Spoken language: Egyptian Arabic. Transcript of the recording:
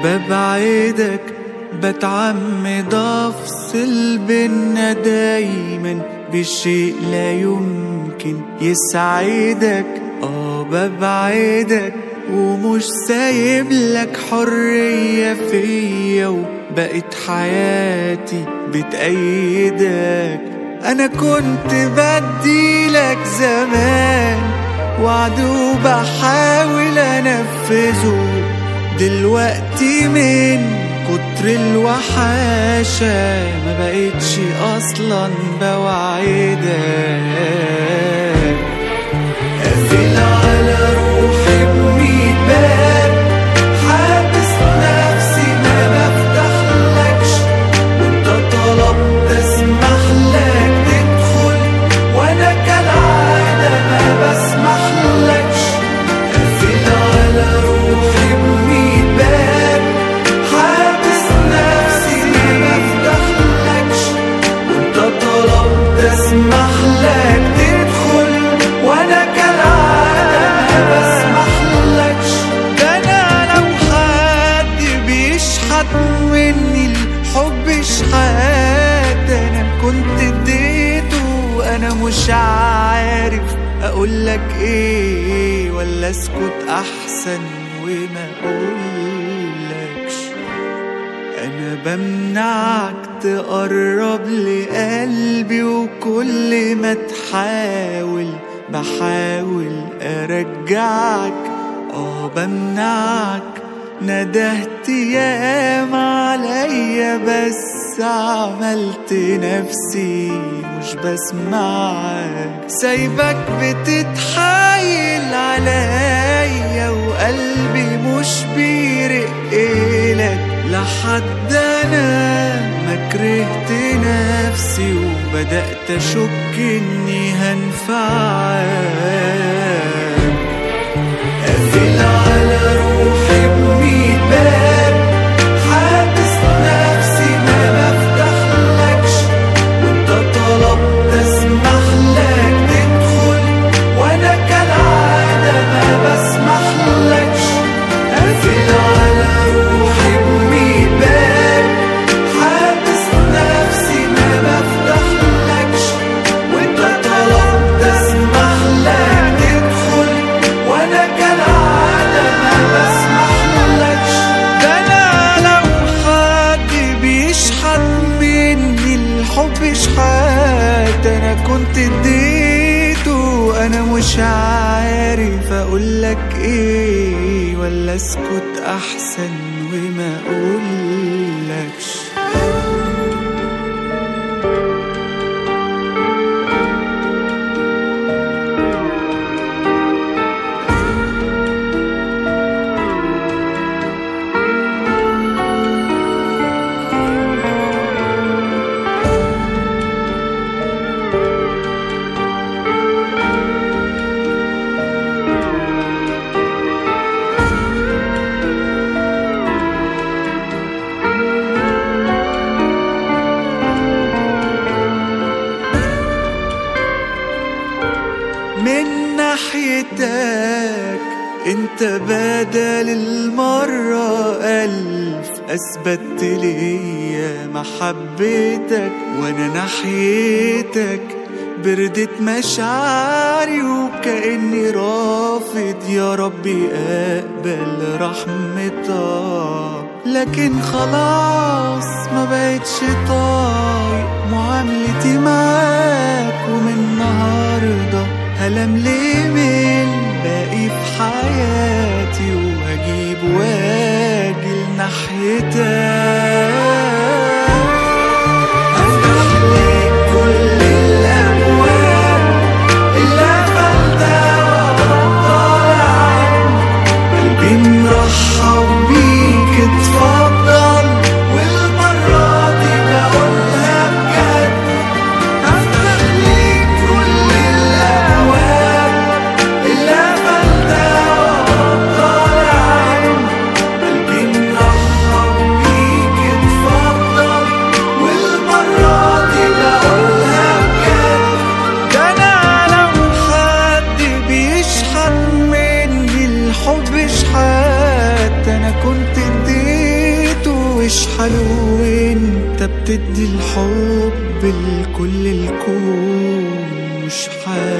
ببعدك بتعمد افصل بينا دايما بشيء لا يمكن يسعدك اه ببعدك ومش سايب لك حرية فيا وبقت حياتي بتأيدك أنا كنت بديلك زمان وعد وبحاول أنفذه دلوقتي من كتر الوحاشة ما بقتش أصلا بوعدك قافل على روحي بميت باب حابس نفسي ما بفتحلكش وانت طلبت اسمح لك تدخل وانا كالعادة ما بسمحلكش قافل على روحي بميت باب حابس نفسي ما بفتحلكش وانت طلبت اسمح لك تدخل وانا كالعادة ما بسمحلكش ده انا لو حد بيشحت مني الحب شحات انا كنت اديته انا مش عارف اقولك ايه ولا اسكت احسن وما اقولكش انا بمنعك تقرب لقلبي وكل ما تحاول بحاول ارجعك اه بمنعك ندهت ياما عليا بس عملت نفسي مش بسمعك سايبك بتتحايل عليا وقلبي مش بيرقلك لحد انا ما كرهت نفسي وبدأت اشك اني هنفعك قافل على روحي بميت باب حابس نفسي ما بفتحلكش وانت طلبت اسمح لك تدخل وانا كالعادة ما بسمحلكش قافل على روحي بميت باب حابس نفسي ما بفتحلكش وانت طلبت اسمح لك تدخل وانا كالعادة ما بسمحلكش ده انا لو حد بيشحت مني الحب شحات انا كنت اديته انا مش عارف اقولك ايه ولا اسكت احسن وما اقولكش من ناحيتك انت بدل المرة ألف أثبتت ليا محبتك وأنا ناحيتك بردت مشاعري وكأني رافض يا ربي أقبل رحمتك لكن خلاص ما بقتش طايق معاملتي معاك ومن النهارده هلملي من باقي في حياتي وهجيب واجي لناحيتك افتح ليك كل الابواب اللي قفلتها وابطال عنك قلبي مرحب بيك اتفضل والمرة دي بقولها بجد هفتح ليك كل الأبواب اللي قفلتها وأبطال عين قلبي مرحب بيك حلو انت بتدي الحب لكل الكون مش حاجة